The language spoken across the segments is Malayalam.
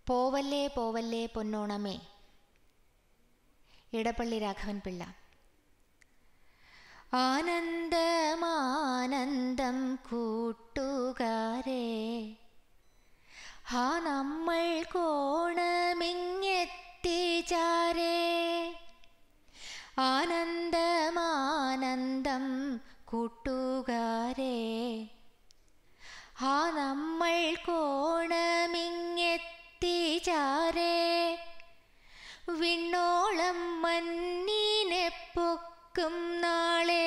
പോവല്ലേ പോവല്ലേ പൊന്നോണമേ ഇടപ്പള്ളി രാഘവൻ പിള്ള ആനന്ദമാനന്ദം കൂട്ടുകാരെ ഹാ നമ്മൾ കോണമെങ്ങെത്തിച്ചാരേ ആനന്ദമാനന്ദം കൂട്ടുകാരെ ഹാ നമ്മൾ കോണമെങ്ങെത്തിച്ചാരേ വിണ്ണോളം മഞ്ഞിനെ പൊക്കും നാളെ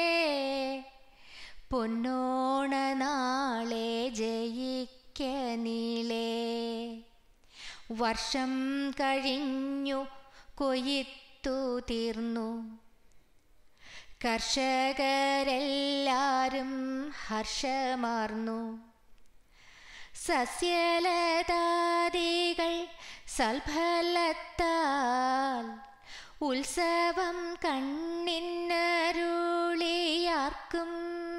പൊന്നോണ നാളെ ജയിക്ക നീളേ വർഷം കഴിഞ്ഞു കൊയ്ത്തു തീർന്നു കർഷകരെല്ലാരും ഹർഷമാർന്നു സസ്യലതാദികൾ സൽഫലത്താൽ ഉത്സവം കണ്ണിന്നരുളിയാർക്കും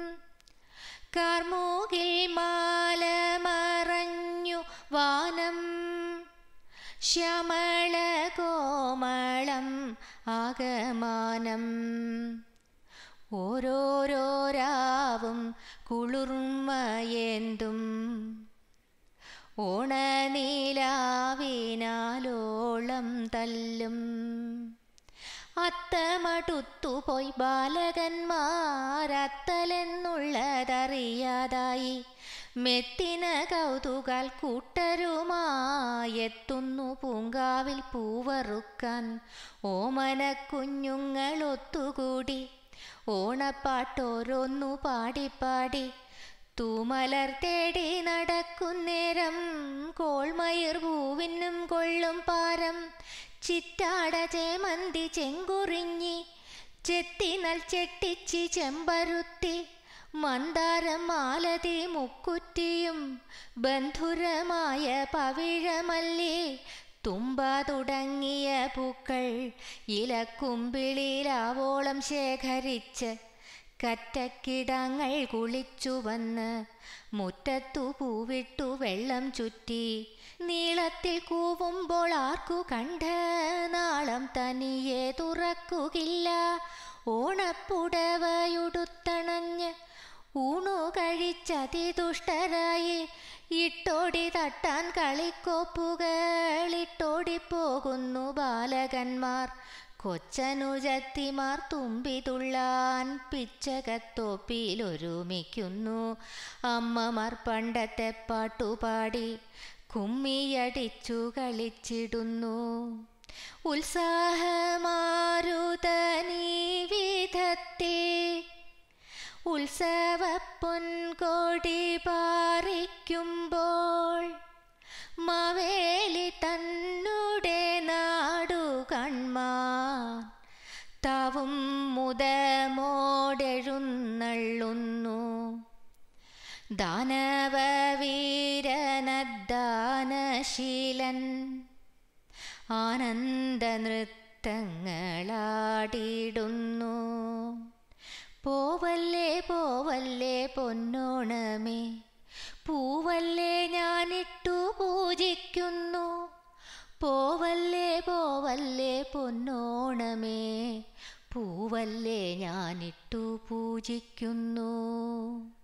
കാർമൂകിൽ മാല മറഞ്ഞു വാനം ശ്യാമള കോമളം ആകമാനം ഓരോരോ രാവും കുളിർമയേന്തും ഓണനീലാവിനാലോളം തല്ലും അത്തമടുത്തുപോയി ബാലകന്മാരത്തലെന്നുള്ളതറിയാതായി മെത്തിന കൗതുകാൽ കൂട്ടരുമായെത്തുന്നു പൂങ്കാവിൽ പൂവറുക്കാൻ ഓമന കുഞ്ഞുങ്ങൾ ഒത്തുകൂടി ഓണപ്പാട്ടോരോന്നു പാടിപ്പാടി തൂമലർ തേടി നടക്കുന്നേരം കോൾമയിർ പൂവിനും കൊള്ളും പാരം ചിറ്റാട ചേമന്തി ചെങ്കുറിഞ്ഞി ചെത്തിനൽ ചെട്ടിച്ചി ചെമ്പരുത്തി മന്ദാരം മാലതി മുക്കുറ്റിയും ബന്ധുരമായ പവിഴമല്ലി തുമ്പ തുടങ്ങിയ പൂക്കൾ ഇലക്കുമ്പിളിലാവോളം ശേഖരിച്ച് കറ്റക്കിടങ്ങൾ കുളിച്ചു വന്ന് മുറ്റത്തു പൂവിട്ടു വെള്ളം ചുറ്റി നീളത്തിൽ കൂവുമ്പോൾ ആർക്കു കണ്ട് നാളം തനിയെ തുറക്കുകില്ല ഓണപ്പുടവയുടുത്തണഞ്ഞ് ഊണു കഴിച്ചതിദുഷ്ടരായി ഇട്ടോടി തട്ടാൻ കളിക്കോപ്പുകളിട്ടോടിപ്പോകുന്നു ബാലകന്മാർ കൊച്ചനുജത്തിമാർ തുമ്പിതുള്ളാൻ പിച്ചകത്തോപ്പിലൊരുമിക്കുന്നു അമ്മമാർ പണ്ടത്തെ പാട്ടുപാടി കുമ്മിയടിച്ചു കളിച്ചിടുന്നു ഉത്സാഹമാരുതനീ വിധത്തിൽ ഉത്സവപ്പൊൻകൊടി പാറിക്കുമ്പോൾ മാവേലി തന്നുടെ നാടു കൺമാൻ താവും മുതമോടെഴുന്നള്ളുന്നു ദാനവവീരനദ്ദാനശീലൻ ആനന്ദ നൃത്തങ്ങളാടിടുന്നു പോവല്ലേ പോവല്ലേ പൊന്നോണമേ പൂവല്ലേ ഞാനിട്ടു പൂജിക്കുന്നു പോവല്ലേ പോവല്ലേ പൊന്നോണമേ പൂവല്ലേ ഞാനിട്ടു പൂജിക്കുന്നു